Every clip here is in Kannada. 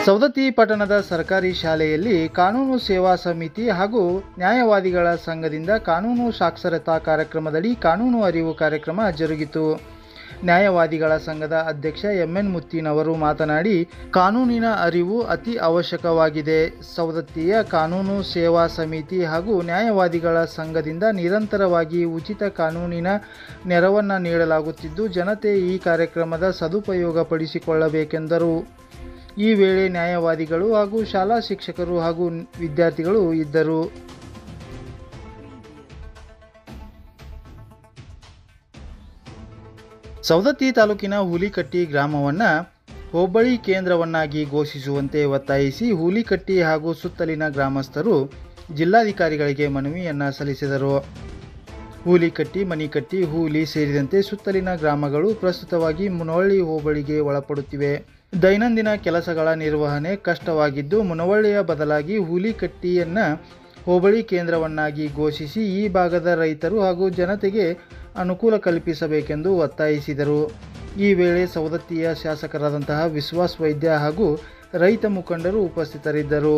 ಸವದತ್ತಿ ಪಟ್ಟಣದ ಸರ್ಕಾರಿ ಶಾಲೆಯಲ್ಲಿ ಕಾನೂನು ಸೇವಾ ಸಮಿತಿ ಹಾಗೂ ನ್ಯಾಯವಾದಿಗಳ ಸಂಘದಿಂದ ಕಾನೂನು ಸಾಕ್ಷರತಾ ಕಾರ್ಯಕ್ರಮದಡಿ ಕಾನೂನು ಅರಿವು ಕಾರ್ಯಕ್ರಮ ಜರುಗಿತು ನ್ಯಾಯವಾದಿಗಳ ಸಂಘದ ಅಧ್ಯಕ್ಷ ಎಂಎನ್ ಮುತ್ತಿನವರು ಮಾತನಾಡಿ ಕಾನೂನಿನ ಅರಿವು ಅತಿ ಅವಶ್ಯಕವಾಗಿದೆ ಸವದತ್ತಿಯ ಕಾನೂನು ಸೇವಾ ಸಮಿತಿ ಹಾಗೂ ನ್ಯಾಯವಾದಿಗಳ ಸಂಘದಿಂದ ನಿರಂತರವಾಗಿ ಉಚಿತ ಕಾನೂನಿನ ನೆರವನ್ನು ನೀಡಲಾಗುತ್ತಿದ್ದು ಜನತೆ ಈ ಕಾರ್ಯಕ್ರಮದ ಸದುಪಯೋಗ ಪಡಿಸಿಕೊಳ್ಳಬೇಕೆಂದರು ಈ ವೇಳೆ ನ್ಯಾಯವಾದಿಗಳು ಹಾಗೂ ಶಾಲಾ ಶಿಕ್ಷಕರು ಹಾಗೂ ವಿದ್ಯಾರ್ಥಿಗಳು ಇದ್ದರು ಸವದತ್ತಿ ತಾಲೂಕಿನ ಹುಲಿಕಟ್ಟಿ ಗ್ರಾಮವನ್ನು ಹೋಬಳಿ ಕೇಂದ್ರವನ್ನಾಗಿ ಘೋಷಿಸುವಂತೆ ಒತ್ತಾಯಿಸಿ ಹುಲಿಕಟ್ಟಿ ಹಾಗೂ ಸುತ್ತಲಿನ ಗ್ರಾಮಸ್ಥರು ಜಿಲ್ಲಾಧಿಕಾರಿಗಳಿಗೆ ಮನವಿಯನ್ನು ಸಲ್ಲಿಸಿದರು ಹೂಲಿಕಟ್ಟಿ ಮನಿಕಟ್ಟಿ ಹೂಲಿ ಸೇರಿದಂತೆ ಸುತ್ತಲಿನ ಗ್ರಾಮಗಳು ಪ್ರಸ್ತುತವಾಗಿ ಮುನವಳ್ಳಿ ಹೋಬಳಿಗೆ ಒಳಪಡುತ್ತಿವೆ ದೈನಂದಿನ ಕೆಲಸಗಳ ನಿರ್ವಹಣೆ ಕಷ್ಟವಾಗಿದ್ದು ಮುನವಳ್ಳಿಯ ಬದಲಾಗಿ ಹೂಲಿಕಟ್ಟಿಯನ್ನು ಹೋಬಳಿ ಕೇಂದ್ರವನ್ನಾಗಿ ಘೋಷಿಸಿ ಈ ಭಾಗದ ರೈತರು ಹಾಗೂ ಜನತೆಗೆ ಅನುಕೂಲ ಕಲ್ಪಿಸಬೇಕೆಂದು ಒತ್ತಾಯಿಸಿದರು ಈ ವೇಳೆ ಸವದತ್ತಿಯ ಶಾಸಕರಾದಂತಹ ವಿಶ್ವಾಸ್ ವೈದ್ಯ ಹಾಗೂ ರೈತ ಮುಖಂಡರು ಉಪಸ್ಥಿತರಿದ್ದರು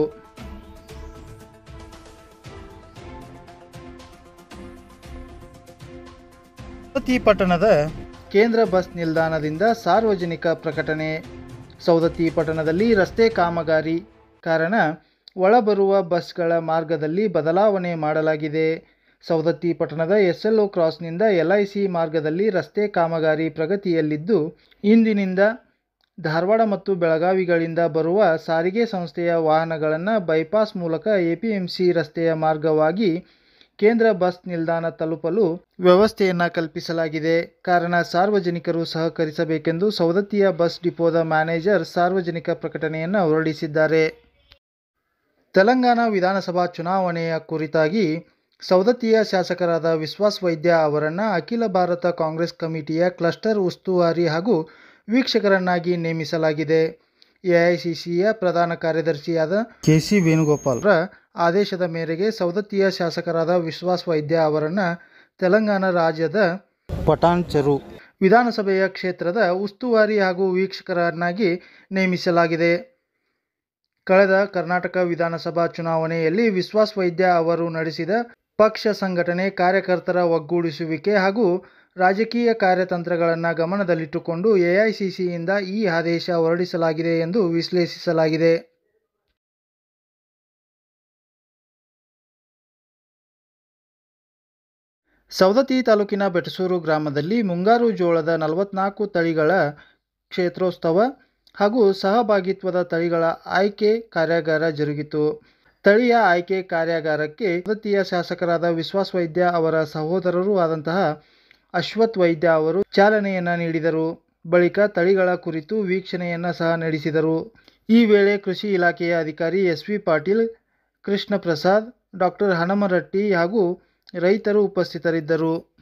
ಸವದತ್ತಿ ಪಟ್ಟಣದ ಕೇಂದ್ರ ಬಸ್ ನಿಲ್ದಾಣದಿಂದ ಸಾರ್ವಜನಿಕ ಪ್ರಕಟಣೆ ಸವದತ್ತಿ ಪಟ್ಟಣದಲ್ಲಿ ರಸ್ತೆ ಕಾಮಗಾರಿ ಕಾರಣ ಒಳಬರುವ ಬಸ್ಗಳ ಮಾರ್ಗದಲ್ಲಿ ಬದಲಾವಣೆ ಮಾಡಲಾಗಿದೆ ಸವದತ್ತಿ ಪಟ್ಟಣದ ಎಸ್ಎಲ್ಒ ಕ್ರಾಸ್ನಿಂದ ಎಲ್ಐಸಿ ಮಾರ್ಗದಲ್ಲಿ ರಸ್ತೆ ಕಾಮಗಾರಿ ಪ್ರಗತಿಯಲ್ಲಿದ್ದು ಇಂದಿನಿಂದ ಧಾರವಾಡ ಮತ್ತು ಬೆಳಗಾವಿಗಳಿಂದ ಬರುವ ಸಾರಿಗೆ ಸಂಸ್ಥೆಯ ವಾಹನಗಳನ್ನು ಬೈಪಾಸ್ ಮೂಲಕ ಎಪಿಎಂಸಿ ರಸ್ತೆಯ ಮಾರ್ಗವಾಗಿ ಕೇಂದ್ರ ಬಸ್ ನಿಲ್ದಾಣ ತಲುಪಲು ವ್ಯವಸ್ಥೆಯನ್ನು ಕಲ್ಪಿಸಲಾಗಿದೆ ಕಾರಣ ಸಾರ್ವಜನಿಕರು ಸಹಕರಿಸಬೇಕೆಂದು ಸವದತ್ತಿಯ ಬಸ್ ಡಿಪೋದ ಮ್ಯಾನೇಜರ್ ಸಾರ್ವಜನಿಕ ಪ್ರಕಟಣೆಯನ್ನು ಹೊರಡಿಸಿದ್ದಾರೆ ತೆಲಂಗಾಣ ವಿಧಾನಸಭಾ ಚುನಾವಣೆಯ ಕುರಿತಾಗಿ ಸವದತ್ತಿಯ ಶಾಸಕರಾದ ವಿಶ್ವಾಸ್ ವೈದ್ಯ ಅವರನ್ನು ಅಖಿಲ ಭಾರತ ಕಾಂಗ್ರೆಸ್ ಕಮಿಟಿಯ ಕ್ಲಸ್ಟರ್ ಉಸ್ತುವಾರಿ ಹಾಗೂ ವೀಕ್ಷಕರನ್ನಾಗಿ ನೇಮಿಸಲಾಗಿದೆ ಎಐಸಿಸಿಯ ಪ್ರಧಾನ ಕಾರ್ಯದರ್ಶಿಯಾದ ಕೆಸಿ ವೇಣುಗೋಪಾಲ್ರ ಆದೇಶದ ಮೇರೆಗೆ ಸವದತ್ತಿಯ ಶಾಸಕರಾದ ವಿಶ್ವಾಸ್ ವೈದ್ಯ ಅವರನ್ನು ತೆಲಂಗಾಣ ರಾಜ್ಯದ ಪಟಾನ್ಚೆರು ವಿಧಾನಸಭೆಯ ಕ್ಷೇತ್ರದ ಉಸ್ತುವಾರಿ ಹಾಗೂ ವೀಕ್ಷಕರನ್ನಾಗಿ ನೇಮಿಸಲಾಗಿದೆ ಕಳೆದ ಕರ್ನಾಟಕ ವಿಧಾನಸಭಾ ಚುನಾವಣೆಯಲ್ಲಿ ವಿಶ್ವಾಸ್ ವೈದ್ಯ ಅವರು ನಡೆಸಿದ ಪಕ್ಷ ಸಂಘಟನೆ ಕಾರ್ಯಕರ್ತರ ಒಗ್ಗೂಡಿಸುವಿಕೆ ಹಾಗೂ ರಾಜಕೀಯ ಕಾರ್ಯತಂತ್ರಗಳನ್ನು ಗಮನದಲ್ಲಿಟ್ಟುಕೊಂಡು ಎಐಸಿಸಿಯಿಂದ ಈ ಆದೇಶ ಹೊರಡಿಸಲಾಗಿದೆ ಎಂದು ವಿಶ್ಲೇಷಿಸಲಾಗಿದೆ ಸವದತ್ತಿ ತಾಲೂಕಿನ ಬೆಟಸೂರು ಗ್ರಾಮದಲ್ಲಿ ಮುಂಗಾರು ಜೋಳದ ನಲವತ್ನಾಲ್ಕು ತಳಿಗಳ ಕ್ಷೇತ್ರೋತ್ಸವ ಹಾಗೂ ಸಹಭಾಗಿತ್ವದ ತಳಿಗಳ ಆಯ್ಕೆ ಕಾರ್ಯಾಗಾರ ಜರುಗಿತು ತಳಿಯ ಆಯ್ಕೆ ಕಾರ್ಯಾಗಾರಕ್ಕೆ ಸವದತ್ತಿಯ ಶಾಸಕರಾದ ವಿಶ್ವಾಸ್ ವೈದ್ಯ ಅವರ ಸಹೋದರರೂ ಆದಂತಹ ಅಶ್ವಥ್ ವೈದ್ಯ ಅವರು ಚಾಲನೆಯನ್ನು ನೀಡಿದರು ಬಳಿಕ ತಳಿಗಳ ಕುರಿತು ವೀಕ್ಷಣೆಯನ್ನು ಸಹ ನಡೆಸಿದರು ಈ ವೇಳೆ ಕೃಷಿ ಇಲಾಖೆಯ ಅಧಿಕಾರಿ S V Patil Krishna Prasad doctor Hanumaratti ಹಾಗೂ ರೈತರು ಉಪಸ್ಥಿತರಿದ್ದರು